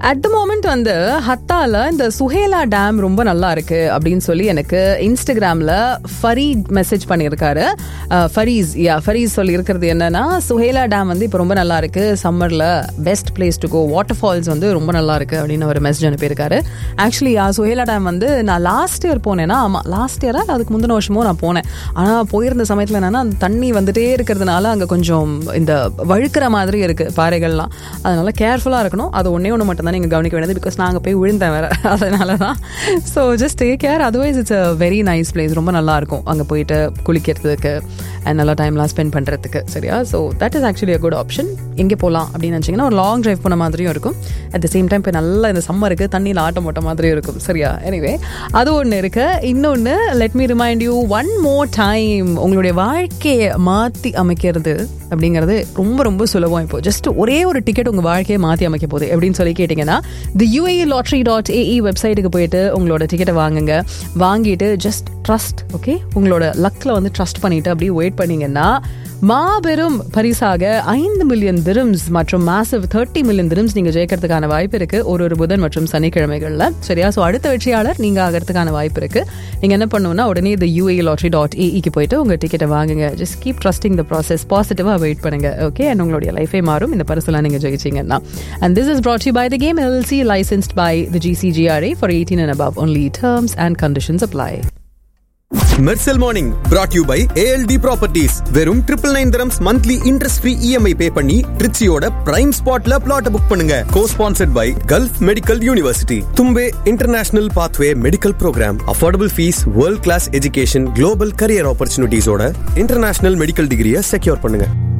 at the moment வந்து ஹத்தால இந்த சுஹேலா dam ரொம்ப நல்லா இருக்கு அப்படின்னு சொல்லி எனக்கு இன்ஸ்டாகிராம்ல ஃபரீத் மெசேஜ் பண்ணியிருக்காரு அஹ், ஃபரீஸ் யா ஃபரீஸ் சொல்லி இருக்கிறது என்னன்னா சுஹேலா டேம் வந்து இப்போ ரொம்ப நல்லா இருக்கு சம்மர்ல best place to go waterfalls வந்து ரொம்ப நல்லா இருக்கு அப்படின்னு ஒரு மெசேஜ் அனுப்பியிருக்காரு ஆக்சுவலி யா சுஹேலா டேம் வந்து நான் லாஸ்ட் இயர் போனேன்னா ஆமா லாஸ்ட் இயரா அதுக்கு முந்தின வருஷமும் நான் போனேன் ஆனா போயிருந்த சமயத்துல என்னன்னா அந்த தண்ணி வந்துட்டே இருக்கிறதுனால அங்க கொஞ்சம் இந்த வழுக்கிற மாதிரி இருக்கு பாறைகள்லாம் அதனால கேர்ஃபுல்லா இருக்கணும் அது ஒன்னே ஒன்று மட்டும் தான் நீங்க கவனிக்க வேண்டியது பிகாஸ் நாங்க போய் விழுந்தேன் வேற அதனால தான் so just take care otherwise it's a very nice place ரொம்ப நல்லா இருக்கும் அங்க போயிட்டு குளிக்கிறதுக்கு அண்ட் நல்லா டைம்லாம் ஸ்பெண்ட் பண்றதுக்கு சரியா so that is actually a good option எங்கே போகலாம் அப்படின்னு நினச்சிங்கன்னா ஒரு லாங் டிரைவ் போன மாதிரியும் இருக்கும் அட் த சேம் டைம் இப்போ நல்லா இந்த சம்மருக்கு தண்ணியில் ஆட்டம் போட்ட மாதிரியும் இருக்கும் சரியா எனிவே அது ஒன்று இருக்கு இன்னொன்று let me remind you one more time உங்களுடைய வாழ்க்கையை மாற்றி அமைக்கிறது அப்படிங்கிறது ரொம்ப ரொம்ப சுலபம் இப்போ ஜஸ்ட் ஒரே ஒரு டிக்கெட் உங்கள் வாழ்க்கையை மாற்றி அமைக்க போகுது எப்படின்னு சொல்லி கேட்டிங்கன்னா the UA lottery dot AE வெப்சைட்டுக்கு போயிட்டு உங்களோட டிக்கெட்டை வாங்குங்க வாங்கிட்டு ஜஸ்ட் ட்ரஸ்ட் ஓகே உங்களோட லக்கில் வந்து ட்ரஸ்ட் பண்ணிட்டு அப்படியே வெயிட் பண்ணீங்கன்னா மாபெரும் பரிசாக ஐந்து மில்லியன் திரம்ஸ் மற்றும் மேசிவ் தேர்ட்டி மில்லியன் திரம்ஸ் நீங்க ஜெயிக்கிறதுக்கான வாய்ப்பு இருக்கு ஒரு ஒரு புதன் மற்றும் சனிக்கிழமைகள்ல சரியா ஸோ அடுத்த வெற்றியாளர் நீங்க ஆகிறதுக்கான வாய்ப்பு இருக்கு நீங்க என்ன பண்ணணும்னா உடனே இந்த யூஏ லாட்ரி டாட் ஏஇக்கு போயிட்டு உங்க டிக்கெட்டை வாங்குங்க just keep trusting the process பாசிட்டிவா வெயிட் பண்ணுங்க ஓகே அண்ட் உங்களுடைய லைஃபே மாறும் இந்த பரிசுலாம் நீங்க ஜெயிச்சீங்கன்னா and this is brought you by the game L licensed by the GCGRA for 18 and above only terms and conditions apply மெர்சல் morning brought you by ALT properties வெறும் triple nine terms monthly interest free EMI pay பண்ணி ட்ரிச்சியோட prime ஸ்பாட்ல plot book பண்ணுங்க co sponsored by Gulf medical university Thumbay international pathway medical program affordable fees world class education global career ஆப்பர்ச்சுனிட்டிஸோட international medical டிகிரியை secure பண்ணுங்க